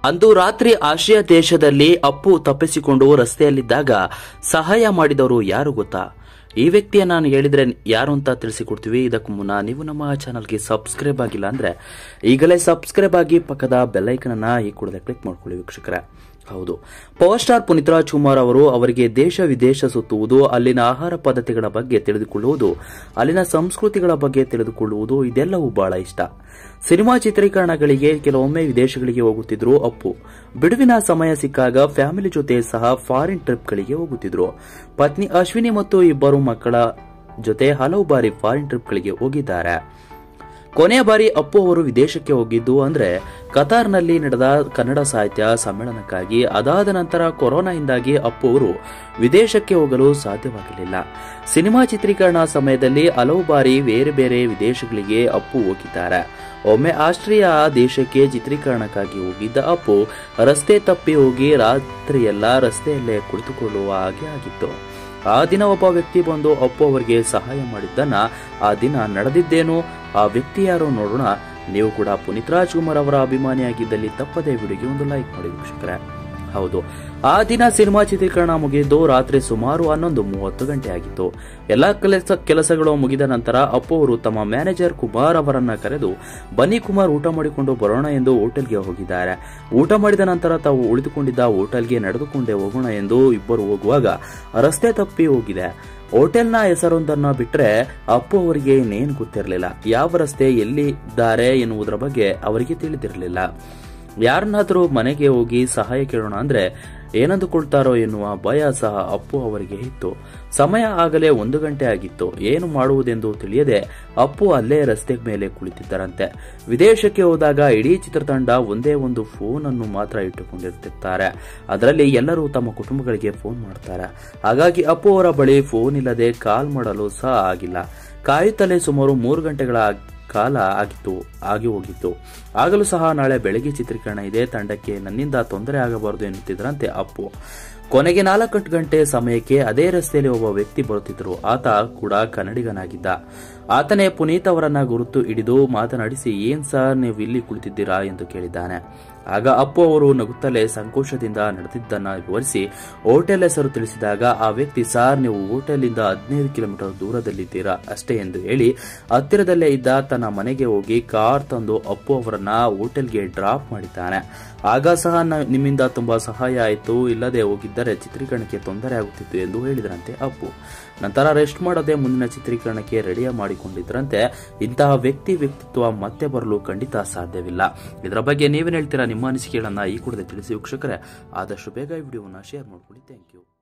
ಅಂದು ರಾತ್ರಿ ಆಸಿಯಾ ದೇಶದಲ್ಲಿ ಅಪ್ಪು ತಪ್ಪಿಸಿಕೊಂಡು ರಸ್ತೆಯಲ್ಲಿದ್ದಾಗ ಸಹಾಯ ಮಾಡಿದವರು ಯಾರು ಗೊತ್ತಾ ಈ ವ್ಯಕ್ತಿಯ ನಾನು ಹೇಳಿದ್ರೆ ಯಾರು ಅಂತ ತಿಳಿಸಿಕೊಡ್ತೀವಿ ಇದಕ್ಕೂ ಮುನ್ನ ನೀವು ನಮ್ಮ ಚಾನಲ್ಗೆ ಸಬ್ಸ್ಕ್ರೈಬ್ ಆಗಿಲ್ಲ ಅಂದ್ರೆ ಈಗಲೇ ಸಬ್ಸ್ಕ್ರೈಬ್ ಆಗಿ ಪಕ್ಕದ ಬೆಲ್ಲೈಕನ್ ಅನ್ನ ಈ ಕೂಡಲೇ ಕ್ಲಿಕ್ ಮಾಡ್ಕೊಳ್ಳಿ ವೀಕ್ಷಕರೇ ಹೌದು ಪವರ್ ಸ್ಟಾರ್ ಪುನೀತ್ ರಾಜ್ಕುಮಾರ್ ಅವರು ಅವರಿಗೆ ದೇಶ ವಿದೇಶ ಸುತ್ತುವುದು ಅಲ್ಲಿನ ಆಹಾರ ಪದ್ಧತಿಗಳ ಬಗ್ಗೆ ತಿಳಿದುಕೊಳ್ಳುವುದು ಅಲ್ಲಿನ ಸಂಸ್ಕೃತಿಗಳ ಬಗ್ಗೆ ತಿಳಿದುಕೊಳ್ಳುವುದು ಇದೆಲ್ಲವೂ ಬಹಳ ಇಷ್ಟ ಸಿನಿಮಾ ಚಿತ್ರೀಕರಣಗಳಿಗೆ ಕೆಲವೊಮ್ಮೆ ವಿದೇಶಗಳಿಗೆ ಹೋಗುತ್ತಿದ್ರು ಅಪ್ಪು ಬಿಡುವಿನ ಸಮಯ ಸಿಕ್ಕಾಗ ಫ್ಯಾಮಿಲಿ ಜೊತೆ ಸಹ ಫಾರಿನ್ ಟ್ರಿಪ್ಗಳಿಗೆ ಹೋಗುತ್ತಿದ್ರು ಪತ್ನಿ ಅಶ್ವಿನಿ ಮತ್ತು ಇಬ್ಬರು ಮಕ್ಕಳ ಜೊತೆ ಹಲವು ಬಾರಿ ಫಾರಿನ್ ಟ್ರಿಪ್ಗಳಿಗೆ ಹೋಗಿದ್ದಾರೆ ಕೊನೆಯ ಬಾರಿ ಅಪ್ಪು ಅವರು ವಿದೇಶಕ್ಕೆ ಹೋಗಿದ್ದು ಅಂದ್ರೆ ಕತಾರ್ನಲ್ಲಿ ನಡೆದ ಕನ್ನಡ ಸಾಹಿತ್ಯ ಸಮ್ಮೇಳನಕ್ಕಾಗಿ ಅದಾದ ನಂತರ ಕೊರೋನಾದಿಂದಾಗಿ ಅಪ್ಪು ಅವರು ವಿದೇಶಕ್ಕೆ ಹೋಗಲು ಸಾಧ್ಯವಾಗಿರಲಿಲ್ಲ ಸಿನಿಮಾ ಚಿತ್ರೀಕರಣ ಸಮಯದಲ್ಲಿ ಹಲವು ಬಾರಿ ಬೇರೆ ಬೇರೆ ವಿದೇಶಗಳಿಗೆ ಅಪ್ಪು ಹೋಗಿದ್ದಾರೆ ಒಮ್ಮೆ ಆಸ್ಟ್ರಿಯಾ ದೇಶಕ್ಕೆ ಚಿತ್ರೀಕರಣಕ್ಕಾಗಿ ಹೋಗಿದ್ದ ಅಪ್ಪು ರಸ್ತೆ ತಪ್ಪಿ ಹೋಗಿ ರಾತ್ರಿಯೆಲ್ಲ ರಸ್ತೆಯಲ್ಲೇ ಕುಳಿತುಕೊಳ್ಳುವ ಹಾಗೆ ಆಗಿತ್ತು ಆ ದಿನ ಒಬ್ಬ ವ್ಯಕ್ತಿ ಬಂದು ಅಪ್ಪು ಅವರಿಗೆ ಸಹಾಯ ಮಾಡಿದ್ದನ್ನ ಆ ದಿನ ನಡೆದಿದ್ದೇನು ಆ ವ್ಯಕ್ತಿ ಯಾರೋ ನೋಡೋಣ ನೀವು ಕೂಡ ಪುನೀತ್ ರಾಜ್ಕುಮಾರ್ ಅವರ ಅಭಿಮಾನಿಯಾಗಿದ್ದಲ್ಲಿ ತಪ್ಪದೇ ವಿಡಿಯೋಗೆ ಒಂದು ಲೈಕ್ ಮಾಡಿ ವೀಕ್ಷಕರೇ ಹೌದು ಆ ದಿನ ಸಿನಿಮಾ ಚಿತ್ರೀಕರಣ ಮುಗಿದ್ದು ರಾತ್ರಿ ಸುಮಾರು ಹನ್ನೊಂದು ಮೂವತ್ತು ಗಂಟೆ ಆಗಿತ್ತು ಎಲ್ಲಾ ಕೆಲಸ ಕೆಲಸಗಳು ಮುಗಿದ ನಂತರ ಅಪ್ಪು ಅವರು ತಮ್ಮ ಮ್ಯಾನೇಜರ್ ಕುಮಾರ್ ಅವರನ್ನ ಕರೆದು ಬನ್ನಿ ಕುಮಾರ್ ಊಟ ಮಾಡಿಕೊಂಡು ಬರೋಣ ಎಂದು ಹೋಟೆಲ್ಗೆ ಹೋಗಿದ್ದಾರೆ ಊಟ ಮಾಡಿದ ನಂತರ ತಾವು ಉಳಿದುಕೊಂಡಿದ್ದ ಹೋಟೆಲ್ಗೆ ನಡೆದುಕೊಂಡೇ ಹೋಗೋಣ ಎಂದು ಇಬ್ಬರು ಹೋಗುವಾಗ ರಸ್ತೆ ತಪ್ಪಿ ಹೋಗಿದೆ ಹೋಟೆಲ್ನ ಹೆಸರೊಂದನ್ನ ಬಿಟ್ರೆ ಅಪ್ಪು ಅವರಿಗೆ ಇನ್ನೇನು ಗೊತ್ತಿರಲಿಲ್ಲ ಯಾವ ರಸ್ತೆ ಎಲ್ಲಿ ಇದ್ದಾರೆ ಎನ್ನುವುದರ ಬಗ್ಗೆ ಅವರಿಗೆ ತಿಳಿದಿರಲಿಲ್ಲ ಯಾರನ್ನಾದರೂ ಮನೆಗೆ ಹೋಗಿ ಸಹಾಯ ಕೇಳೋಣ ಅಂದ್ರೆ ಏನಂದುಕೊಳ್ತಾರೋ ಎನ್ನುವ ಭಯ ಸಹ ಅಪ್ಪು ಅವರಿಗೆ ಇತ್ತು ಸಮಯ ಆಗಲೇ ಒಂದು ಗಂಟೆ ಆಗಿತ್ತು ಏನು ಮಾಡುವುದೆಂದು ತಿಳಿಯದೆ ಅಪ್ಪು ಅಲ್ಲೇ ರಸ್ತೆ ಮೇಲೆ ಕುಳಿತಿದ್ದರಂತೆ ವಿದೇಶಕ್ಕೆ ಹೋದಾಗ ಇಡೀ ಚಿತ್ರತಂಡ ಒಂದೇ ಒಂದು ಫೋನ್ ಅನ್ನು ಮಾತ್ರ ಇಟ್ಟುಕೊಂಡಿರುತ್ತಾರೆ ಅದರಲ್ಲಿ ಎಲ್ಲರೂ ತಮ್ಮ ಕುಟುಂಬಗಳಿಗೆ ಫೋನ್ ಮಾಡ್ತಾರೆ ಹಾಗಾಗಿ ಅಪ್ಪು ಅವರ ಬಳಿ ಫೋನ್ ಇಲ್ಲದೆ ಕಾಲ್ ಮಾಡಲು ಸಹ ಆಗಿಲ್ಲ ಕಾಯುತ್ತಲೇ ಸುಮಾರು ಮೂರು ಗಂಟೆಗಳ ಕಾಲ ಆಗಿತ್ತು ಆಗಿ ಹೋಗಿತ್ತು ಆಗಲೂ ಸಹ ನಾಳೆ ಬೆಳಗ್ಗೆ ಚಿತ್ರೀಕರಣ ಇದೆ ತಂಡಕ್ಕೆ ನನ್ನಿಂದ ತೊಂದರೆ ಆಗಬಾರದು ಎನ್ನುತ್ತಿದ್ದರಂತೆ ಅಪ್ಪು ಕೊನೆಗೆ ನಾಲ್ಕು ಗಂಟೆ ಸಮಯಕ್ಕೆ ಅದೇ ರಸ್ತೆಯಲ್ಲಿ ಒಬ್ಬ ವ್ಯಕ್ತಿ ಬರುತ್ತಿದ್ದರು ಆತ ಕೂಡ ಕನ್ನಡಿಗನಾಗಿದ್ದ ಆತನೇ ಪುನೀತ್ ಅವರನ್ನ ಗುರುತು ಹಿಡಿದು ಮಾತನಾಡಿಸಿ ಏನ್ ಸರ್ ನೀವು ಇಲ್ಲಿ ಕುಳಿತಿದ್ದೀರಾ ಎಂದು ಕೇಳಿದ್ದಾನೆ ಆಗ ಅಪ್ಪು ಅವರು ನಗುತ್ತಲೇ ಸಂಕೋಚದಿಂದ ನಡೆದಿದ್ದನ್ನ ವಿವರಿಸಿ ಹೋಟೆಲ್ ಹೆಸರು ತಿಳಿಸಿದಾಗ ಆ ವ್ಯಕ್ತಿ ಸಾರ್ ನೀವು ಹೋಟೆಲ್ನಿಂದ ಹದಿನೈದು ಕಿಲೋಮೀಟರ್ ದೂರದಲ್ಲಿದ್ದೀರಾ ಅಷ್ಟೇ ಎಂದು ಹೇಳಿ ಹತ್ತಿರದಲ್ಲೇ ಇದ್ದ ತನ್ನ ಮನೆಗೆ ಹೋಗಿ ಕಾರ್ ತಂದು ಅಪ್ಪು ಅವರನ್ನ ಹೋಟೆಲ್ಗೆ ಡ್ರಾಪ್ ಮಾಡಿದ್ದಾನೆ ಆಗ ಸಹ ನ- ನಿಮ್ಮಿಂದ ತುಂಬಾ ಸಹಾಯ ಆಯಿತು ಇಲ್ಲದೆ ಹೋಗಿದ್ದರೆ ಚಿತ್ರೀಕರಣಕ್ಕೆ ತೊಂದರೆ ಆಗುತ್ತಿತ್ತು ಎಂದು ಹೇಳಿದರಂತೆ ಅಪ್ಪು ನಂತರ ರೆಸ್ಟ್ ಮಾಡದೆ ಮುಂದಿನ ಚಿತ್ರೀಕರಣಕ್ಕೆ ರೆಡಿ ಮಾಡಿಕೊಂಡಿದ್ದರಂತೆ ಇಂತಹ ವ್ಯಕ್ತಿ ವ್ಯಕ್ತಿತ್ವ ಮತ್ತೆ ಬರಲು ಖಂಡಿತ ಸಾಧ್ಯವಿಲ್ಲ ಇದರ ಬಗ್ಗೆ ನೀವೇನು ಹೇಳ್ತೀರಾ ನಿಮ್ಮ ಅನಿಸಿಕೆಗಳನ್ನ ಈ ಕೂಡಲೇ ತಿಳಿಸಿ ವೀಕ್ಷಕರೇ ಆದಷ್ಟು ಬೇಗ ಈ ವಿಡಿಯೋವನ್ನು ಶೇರ್ ಮಾಡ್ಕೊಳ್ಳಿ ಥ್ಯಾಂಕ್ ಯು